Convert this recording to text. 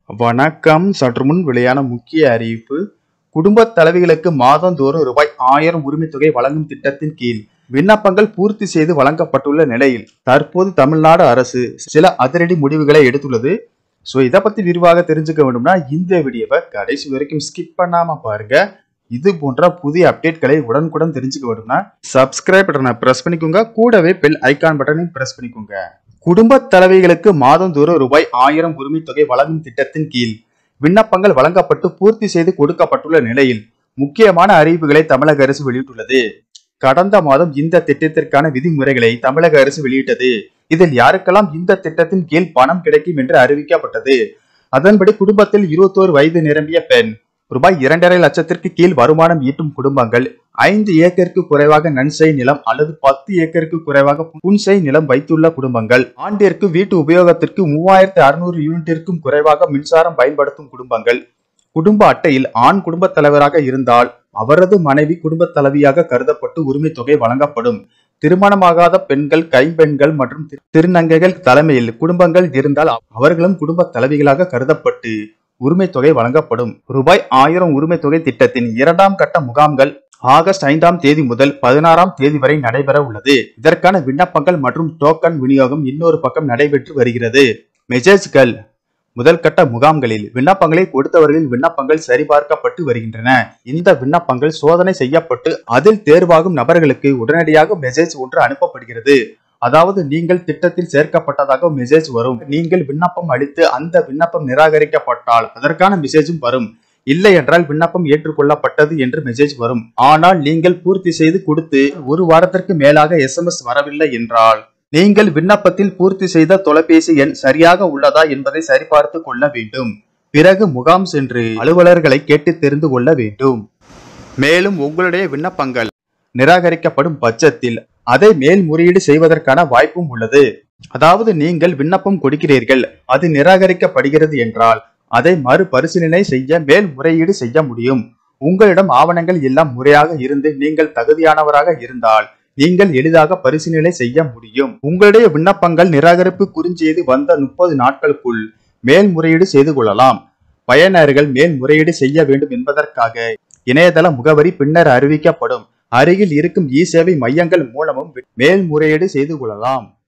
வணக்கம் சற்று முன் வெளியான முக்கிய அறிவிப்பு குடும்பத் தலைவிகளுக்கு மாதந்தோறும் ரூபாய் ஆயிரம் உரிமைத் தொகை வழங்கும் திட்டத்தின் கீழ் விண்ணப்பங்கள் பூர்த்தி செய்து வழங்கப்பட்டுள்ள நிலையில் தற்போது தமிழ்நாடு அரசு சில அதிரடி முடிவுகளை எடுத்துள்ளது ஸோ இதை பத்தி விரிவாக தெரிஞ்சுக்க வேண்டும்னா இந்த வீடியோவை கடைசி வரைக்கும் ஸ்கிப் பண்ணாம பாருங்க இது போன்ற புதிய அப்டேட்களை உடனுக்குடன் தெரிஞ்சுக்க வேண்டும்னா சப்ஸ்கிரைப் பட்டனை பிரஸ் பண்ணிக்கோங்க கூடவே பெல் ஐகான் பட்டனையும் பிரஸ் பண்ணிக்கோங்க குடும்பத் தலைவிகளுக்கு மாதந்தோறும் ரூபாய் ஆயிரம் உரிமைத் தொகை வழங்கும் திட்டத்தின் கீழ் விண்ணப்பங்கள் வழங்கப்பட்டு பூர்த்தி செய்து கொடுக்கப்பட்டுள்ள நிலையில் முக்கியமான அறிவிப்புகளை தமிழக அரசு வெளியிட்டுள்ளது கடந்த மாதம் இந்த திட்டத்திற்கான விதிமுறைகளை தமிழக அரசு வெளியிட்டது இதில் யாருக்கெல்லாம் இந்த திட்டத்தின் கீழ் பணம் கிடைக்கும் என்று அறிவிக்கப்பட்டது அதன்படி குடும்பத்தில் இருபத்தோரு வயது நிரம்பிய பெண் ரூபாய் இரண்டரை லட்சத்திற்கு கீழ் வருமானம் ஈட்டும் குடும்பங்கள் ஐந்து ஏக்கருக்கு குறைவாக நன்செய் நிலம் அல்லது பத்து ஏக்கருக்கு குறைவாக புன்செய் நிலம் வைத்துள்ள குடும்பங்கள் ஆண்டிற்கு வீட்டு உபயோகத்திற்கு மூவாயிரத்து அறுநூறு யூனிட்டிற்கும் குறைவாக மின்சாரம் பயன்படுத்தும் குடும்பங்கள் குடும்ப அட்டையில் ஆண் குடும்பத் தலைவராக இருந்தால் அவரது மனைவி குடும்பத் தலைவியாக கருதப்பட்டு உரிமை தொகை வழங்கப்படும் திருமணமாகாத பெண்கள் கைம்பெண்கள் மற்றும் திரு- திருநங்கைகள் தலைமையில் குடும்பங்கள் இருந்தால் அவர்களும் குடும்ப தலைவிகளாக கருதப்பட்டு உரிமை தொகை வழங்கப்படும் ரூபாய் ஆயிரம் உரிமை தொகை திட்டத்தின் இரண்டாம் கட்ட முகாம்கள் ஆகஸ்ட் ஐந்தாம் தேதி முதல் பதினாறாம் தேதி வரை நடைபெற உள்ளது இதற்கான விண்ணப்பங்கள் மற்றும் டோக்கன் விநியோகம் இன்னொரு பக்கம் நடைபெற்று வருகிறது மெசேஜ்கள் முதல் கட்ட முகாம்களில் விண்ணப்பங்களை கொடுத்தவர்களின் விண்ணப்பங்கள் சரிபார்க்கப்பட்டு வருகின்றன இந்த விண்ணப்பங்கள் சோதனை செய்யப்பட்டு அதில் தேர்வாகும் நபர்களுக்கு உடனடியாக மெசேஜ் ஒன்று அனுப்பப்படுகிறது அதாவது நீங்கள் திட்டத்தில் சேர்க்கப்பட்டதாக மெசேஜ் வரும் நீங்கள் விண்ணப்பம் அளித்து அந்த விண்ணப்பம் நிராகரிக்கப்பட்டால் அதற்கான மெசேஜும் வரும் இல்லை என்றால் விண்ணப்பம் ஏற்றுக்கொள்ளப்பட்டது என்று மெசேஜ் வரும் ஆனால் நீங்கள் பூர்த்தி செய்து கொடுத்து ஒரு வாரத்திற்கு மேலாக எஸ்எம்எஸ் வரவில்லை என்றால் நீங்கள் விண்ணப்பத்தில் பூர்த்தி செய்த தொலைபேசி எண் சரியாக உள்ளதா என்பதை சரிபார்த்து கொள்ள வேண்டும் பிறகு முகாம் சென்று அலுவலர்களை கேட்டு தெரிந்து கொள்ள வேண்டும் மேலும் உங்களுடைய விண்ணப்பங்கள் நிராகரிக்கப்படும் பட்சத்தில் அதை மேல்முறையீடு செய்வதற்கான வாய்ப்பும் உள்ளது அதாவது நீங்கள் விண்ணப்பம் கொடுக்கிறீர்கள் அது நிராகரிக்கப்படுகிறது என்றால் அதை மறுபரிசீலனை செய்ய மேல்முறையீடு செய்ய முடியும் உங்களிடம் ஆவணங்கள் எல்லாம் முறையாக இருந்து நீங்கள் தகுதியானவராக இருந்தால் நீங்கள் எளிதாக பரிசீலனை செய்ய முடியும் உங்களுடைய விண்ணப்பங்கள் நிராகரிப்பு குறுஞ்செய்தி வந்த முப்பது நாட்களுக்குள் மேல்முறையீடு செய்து கொள்ளலாம் பயனர்கள் மேல்முறையீடு செய்ய வேண்டும் என்பதற்காக இணையதள முகவரி பின்னர் அறிவிக்கப்படும் அருகில் இருக்கும் இ சேவை மையங்கள் மூலமும் மேல்முறையீடு செய்து கொள்ளலாம்